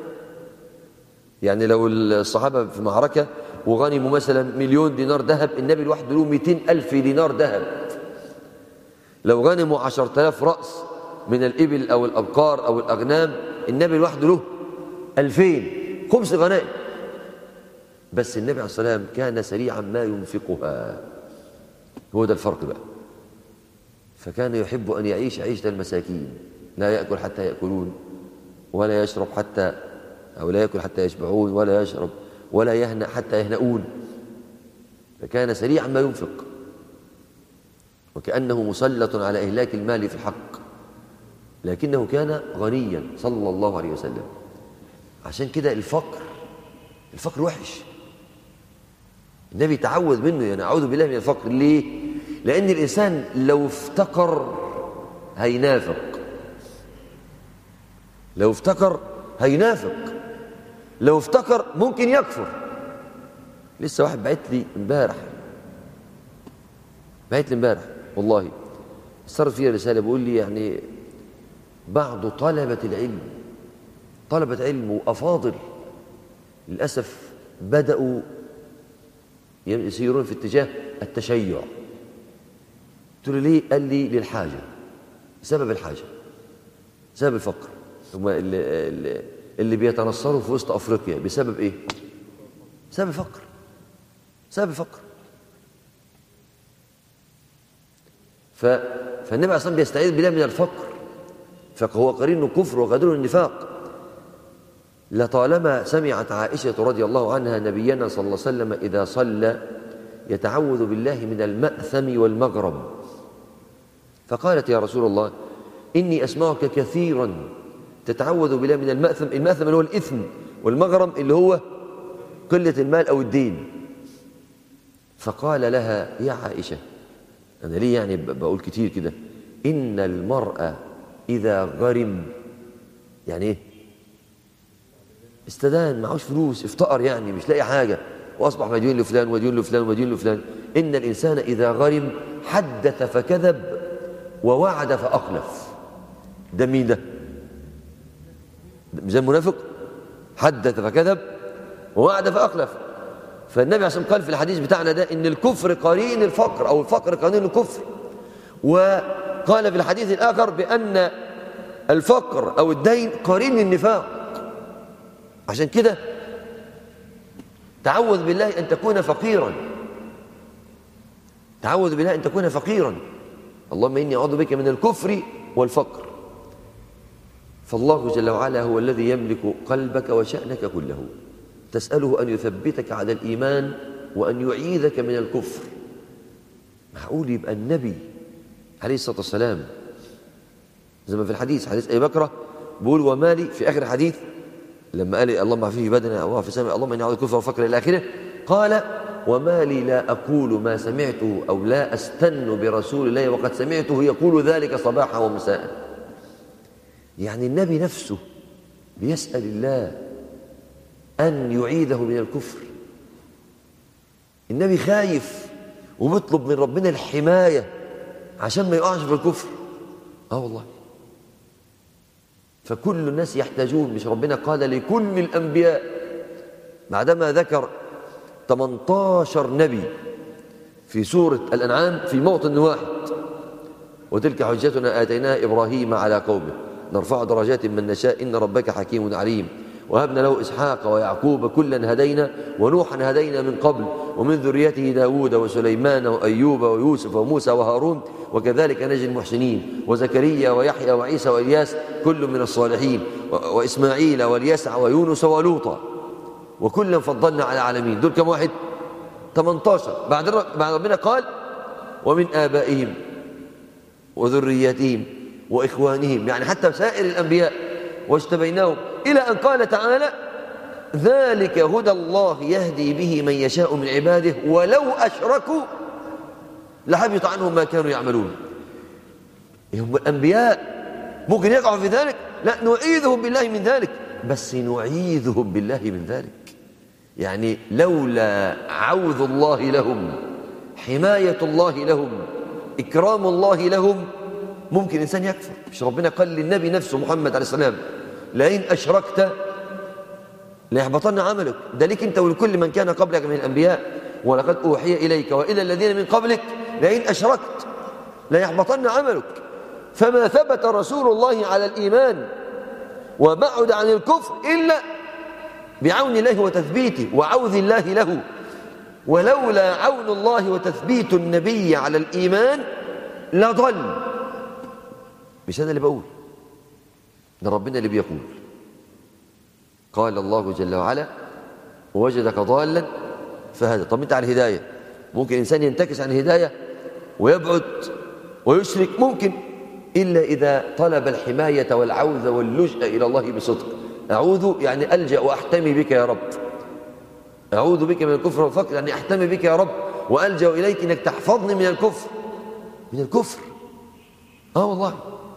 S1: يعني لو الصحابة في معركة وغنموا مثلا مليون دينار ذهب النبي لوحده له 200 ألف دينار ذهب لو غنموا عشرة آلاف رأس من الإبل أو الأبقار أو الأغنام النبي لوحده له ألفين خمس غنائم بس النبي عليه الصلاة والسلام كان سريعا ما ينفقها هو ده الفرق بقى فكان يحب أن يعيش عيشة المساكين لا يأكل حتى يأكلون ولا يشرب حتى أو لا يأكل حتى يشبعون ولا يشرب ولا يهنأ حتى يهنؤون فكان سريعا ما ينفق وكأنه مسلط على إهلاك المال في الحق لكنه كان غنيا صلى الله عليه وسلم عشان كده الفقر الفقر وحش النبي تعوذ منه يعني أعوذ بالله من الفقر ليه؟ لأن الإنسان لو افتقر هينافق لو افتقر هينافق لو افتقر ممكن يكفر لسه واحد بعت لي امبارح بعت لي امبارح والله صار فيها رسالة بيقول لي يعني بعض طلبة العلم طلبة علم وأفاضل للأسف بدأوا يسيرون في اتجاه التشيع قلت له ليه؟ قال لي للحاجة سبب الحاجة سبب الفقر هم اللي, اللي, اللي بيتنصروا في وسط أفريقيا بسبب إيه؟ سبب الفقر سبب الفقر ف... فالنبي عليه الصلاة بيستعيذ بالله من الفقر فهو قرين الكفر وقدر النفاق لطالما سمعت عائشة رضي الله عنها نبينا صلى الله عليه وسلم إذا صلى يتعوذ بالله من المأثم والمغرم فقالت يا رسول الله إني أسمعك كثيرا تتعوذ بالله من المأثم المأثم اللي هو الإثم والمغرم اللي هو قلة المال أو الدين فقال لها يا عائشة أنا ليه يعني بقول كتير كده إن المرأة إذا غرم يعني إيه استدان معهوش فلوس افتقر يعني مش لاقي حاجة وأصبح مديون لفلان ومديون لفلان ومديون لفلان إن الإنسان إذا غرم حدث فكذب ووعد فأخلف ده مين ده زي المنافق حدث فكذب ووعد فأخلف فالنبي عليه الصلاة والسلام قال في الحديث بتاعنا ده إن الكفر قرين الفقر أو الفقر قرين الكفر وقال في الحديث الآخر بأن الفقر أو الدين قرين النفاق عشان كده تعوذ بالله أن تكون فقيرا تعوذ بالله أن تكون فقيرا اللهم إني أعوذ بك من الكفر والفقر فالله جل وعلا هو الذي يملك قلبك وشأنك كله تسأله أن يثبتك على الإيمان وأن يعيذك من الكفر معقول يبقى النبي عليه الصلاة والسلام زي ما في الحديث حديث أبي بكرة بيقول وما لي في آخر الحديث لما قال اللهم في بدنا الله في سمع اللهم إني أعوذ بالكفر والفقر إلى آخره قال وما لي لا أقول ما سمعته أو لا أستن برسول الله وقد سمعته يقول ذلك صباحا ومساء يعني النبي نفسه بيسأل الله أن يعيده من الكفر النبي خايف وبيطلب من ربنا الحماية عشان ما يقعش في الكفر اه والله فكل الناس يحتاجون مش ربنا قال لكل الأنبياء بعدما ذكر 18 نبي في سورة الأنعام في موطن واحد وتلك حجتنا آتيناها إبراهيم على قومه نرفع درجات من نشاء إن ربك حكيم عليم وهبنا له إسحاق ويعقوب كلا هدينا ونوحا هدينا من قبل ومن ذريته داود وسليمان وأيوب ويوسف وموسى وهارون وكذلك نجي المحسنين وزكريا ويحيى وعيسى وإلياس كل من الصالحين وإسماعيل واليسع ويونس ولوطا وكلا فضلنا على العالمين دول كم واحد 18 بعد بعد ربنا قال ومن آبائهم وذرياتهم وإخوانهم يعني حتى سائر الأنبياء واجتبيناهم إلى أن قال تعالى ذلك هدى الله يهدي به من يشاء من عباده ولو أشركوا لحبط عنهم ما كانوا يعملون هم الأنبياء ممكن يقعوا في ذلك لا نعيذهم بالله من ذلك بس نعيذهم بالله من ذلك يعني لولا عوذ الله لهم حماية الله لهم إكرام الله لهم ممكن إنسان يكفر مش ربنا قال للنبي نفسه محمد عليه السلام لئن أشركت ليحبطن عملك ده ليك أنت ولكل من كان قبلك من الأنبياء ولقد أوحي إليك وإلى الذين من قبلك لئن أشركت ليحبطن عملك فما ثبت رسول الله على الإيمان وبعد عن الكفر إلا بعون الله وتثبيته وعوذ الله له ولولا عون الله وتثبيت النبي على الإيمان لضل مش أنا اللي بقول ده ربنا اللي بيقول قال الله جل وعلا ووجدك ضالا فهذا طب انت على الهداية ممكن إنسان ينتكس عن الهداية ويبعد ويشرك ممكن إلا إذا طلب الحماية والعوذ واللجأ إلى الله بصدق أعوذ يعني ألجأ وأحتمي بك يا رب أعوذ بك من الكفر والفقر يعني أحتمي بك يا رب وألجأ إليك أنك تحفظني من الكفر من الكفر آه والله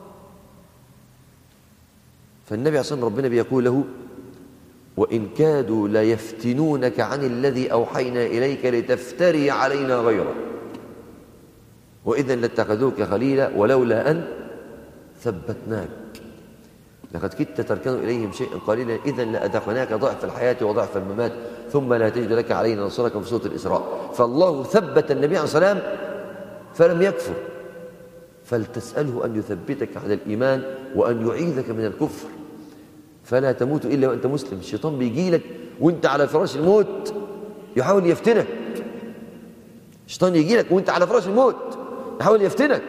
S1: فالنبي عليه ربنا بيقول له وإن كادوا ليفتنونك عن الذي أوحينا إليك لتفتري علينا غيره وإذا لاتخذوك خليلا ولولا أن ثبتناك لقد كدت تركن إليهم شيئا قليلا إذا لأذقناك ضعف الحياة وضعف الممات ثم لا تجد لك علينا نصرك في سورة الإسراء فالله ثبت النبي عليه السلام فلم يكفر فلتسأله أن يثبتك على الإيمان وأن يعيذك من الكفر فلا تموت إلا وأنت مسلم الشيطان بيجي لك وأنت على فراش الموت يحاول يفتنك الشيطان يجي لك وأنت على فراش الموت يحاول يفتنك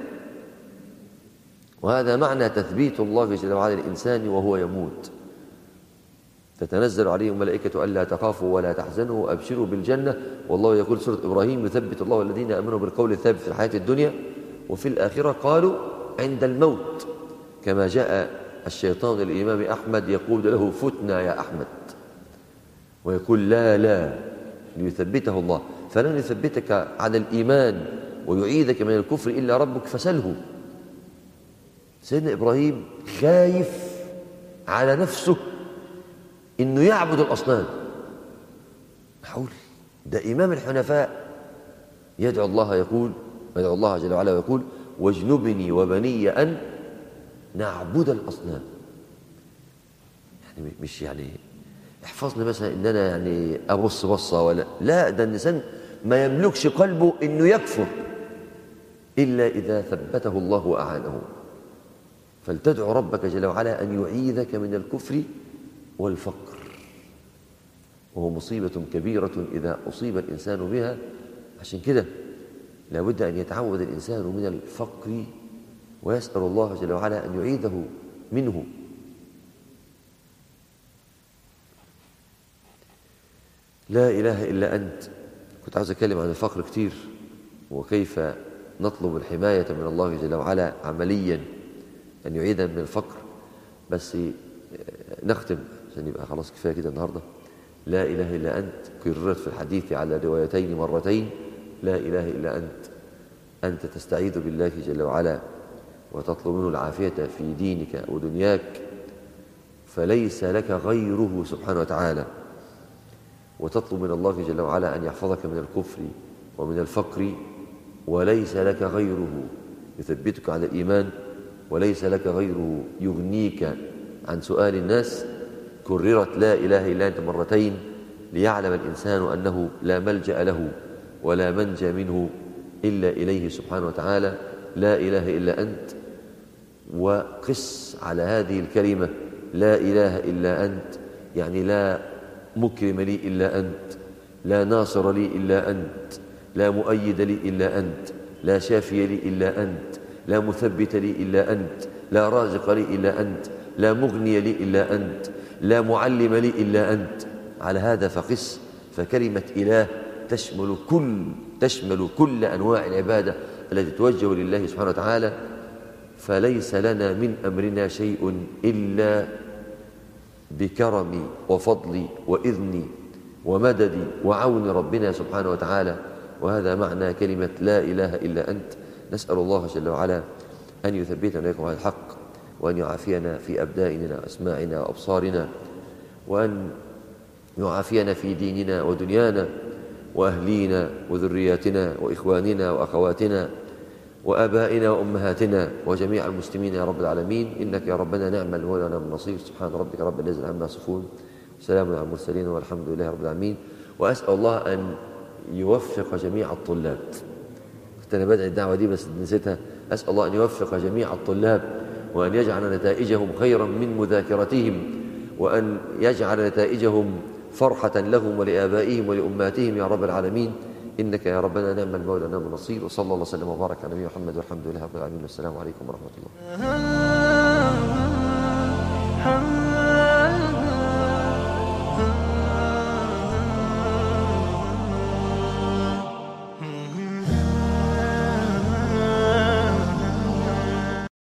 S1: وهذا معنى تثبيت الله جل وعلا للإنسان وهو يموت تتنزل عليهم ملائكة ألا تخافوا ولا تحزنوا وأبشروا بالجنة والله يقول سورة إبراهيم يثبت الله الذين آمنوا بالقول الثابت في الحياة الدنيا وفي الآخرة قالوا عند الموت كما جاء الشيطان الإمام أحمد يقول له فتنا يا أحمد ويقول لا لا ليثبته الله فلن يثبتك على الإيمان ويعيذك من الكفر إلا ربك فسله سيدنا إبراهيم خايف على نفسه إنه يعبد الأصنام حول ده إمام الحنفاء يدعو الله يقول يدعو الله جل وعلا ويقول واجنبني وبني أن نعبد الأصنام يعني مش يعني احفظني مثلا ان انا يعني ابص بصه ولا لا ده الانسان ما يملكش قلبه انه يكفر الا اذا ثبته الله واعانه فلتدعو ربك جل وعلا ان يعيذك من الكفر والفقر وهو مصيبه كبيره اذا اصيب الانسان بها عشان كده لابد أن يتعود الإنسان من الفقر ويسأل الله جل وعلا أن يعيده منه لا إله إلا أنت كنت عاوز أتكلم عن الفقر كتير وكيف نطلب الحماية من الله جل وعلا عمليا أن يعيدنا من الفقر بس نختم عشان يبقى خلاص كفاية كده النهاردة لا إله إلا أنت كررت في الحديث على روايتين مرتين لا إله إلا أنت أنت تستعيذ بالله جل وعلا وتطلب منه العافية في دينك ودنياك فليس لك غيره سبحانه وتعالى وتطلب من الله جل وعلا أن يحفظك من الكفر ومن الفقر وليس لك غيره يثبتك على الإيمان وليس لك غيره يغنيك عن سؤال الناس كررت لا إله إلا أنت مرتين ليعلم الإنسان أنه لا ملجأ له ولا منجى منه إلا إليه سبحانه وتعالى لا إله إلا أنت وقس على هذه الكلمة لا إله إلا أنت يعني لا مكرم لي إلا أنت لا ناصر لي إلا أنت لا مؤيد لي إلا أنت لا شافي لي إلا أنت لا مثبت لي إلا أنت لا رازق لي إلا أنت لا مغني لي إلا أنت لا معلم لي إلا أنت على هذا فقس فكلمة إله تشمل كل تشمل كل أنواع العبادة التي توجه لله سبحانه وتعالى فليس لنا من أمرنا شيء إلا بكرم وفضل وإذن ومدد وعون ربنا سبحانه وتعالى وهذا معنى كلمة لا إله إلا أنت نسأل الله جل وعلا أن يثبتنا لكم على الحق وأن يعافينا في أبدائنا وأسماعنا وأبصارنا وأن يعافينا في ديننا ودنيانا وأهلينا وذرياتنا وإخواننا وأخواتنا وآبائنا وأمهاتنا وجميع المسلمين يا رب العالمين إنك يا ربنا نعم المولى ونعم النصير سبحان ربك رب العزة عما يصفون سلام على المرسلين والحمد لله رب العالمين وأسأل الله أن يوفق جميع الطلاب كنت أنا بدعي الدعوة دي بس نسيتها أسأل الله أن يوفق جميع الطلاب وأن يجعل نتائجهم خيرا من مذاكرتهم وأن يجعل نتائجهم فرحة لهم ولآبائهم ولأمهاتهم يا رب العالمين إنك يا ربنا نعم المولى نعم النصير وصلى الله وسلم وبارك على نبينا محمد والحمد لله رب العالمين والسلام عليكم ورحمة الله